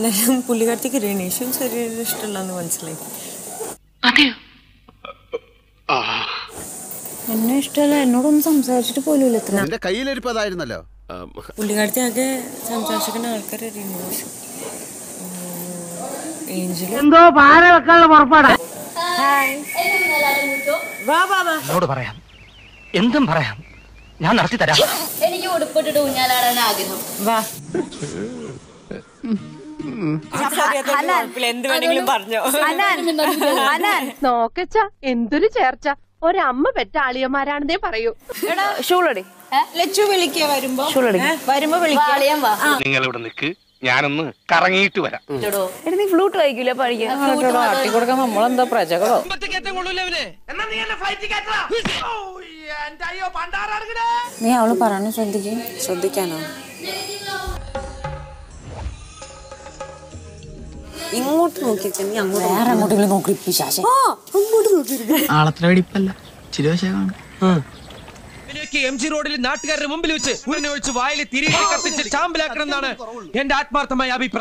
എന്നാലും പുള്ളിക്കാരത്തേക്ക് രനീഷും ചെറിയൊരു ഇഷ്ടമുള്ളതെന്ന് മനസ്സിലായി എന്നെ ഇഷ്ടമല്ല എന്നോടൊന്നും സംസാരിച്ചിട്ട് പോലും ഇല്ല ഇത്ര എന്റെ കയ്യിലിരിപ്പതായിരുന്നല്ലോ പുള്ളിക്കാരത്തെ ആകെ സംസാരിച്ചിരിക്കുന്ന ആൾക്കാർ രനീഷും ഏഞ്ചലും എന്നോട് പറയാം എന്തും പറയാം ഞാൻ നടത്തി തരാം എനിക്ക് ഉടുപ്പിട്ടിട്ട് ഊഞ്ഞാലാടാൻ ആഗ്രഹം വാ കുഴപ്പമില്ല എന്ത് വേണമെങ്കിലും പറഞ്ഞോ നോക്കച്ച എന്തൊരു ചേർച്ച ഒരമ്മ പെറ്റ ആളിയന്മാരാണെന്നേ പറയൂ ഷൂളടി ലച്ചു വിളിക്കുക വരുമ്പോ ഷൂളടി വരുമ്പോ വിളിക്കുക വാളിയാൻ വാ നിങ്ങൾ ഇവിടെ നിൽക്ക് ഞാനൊന്ന് കറങ്ങിയിട്ട് വരാം ഇട്ടോ. എടി നീ ഫ്ലൂട്ട് വായിക്കൂല പഠിക്കാൻ കൊടുക്കാൻ നമ്മളെന്താ പ്രജകളോ നീ അവള് പറഞ്ഞു ശ്രദ്ധിക്കും ശ്രദ്ധിക്കാനോ ഇങ്ങോട്ട് നോക്കിയൊക്കെ നീ അങ്ങോട്ട് വേറെ അങ്ങോട്ടെങ്കിലും നോക്കി പിശാശെ ആളത്ര വെടിപ്പല്ല ചിരി വശേ കാണും എം ജി റോഡിൽ നാട്ടുകാരുടെ മുമ്പിൽ വെച്ച് ഉടനെ ഒഴിച്ച് വായിൽ തിരികെ കത്തിച്ച് ചാമ്പലാക്കണം എന്നാണ് എന്റെ ആത്മാർത്ഥമായ അഭിപ്രായം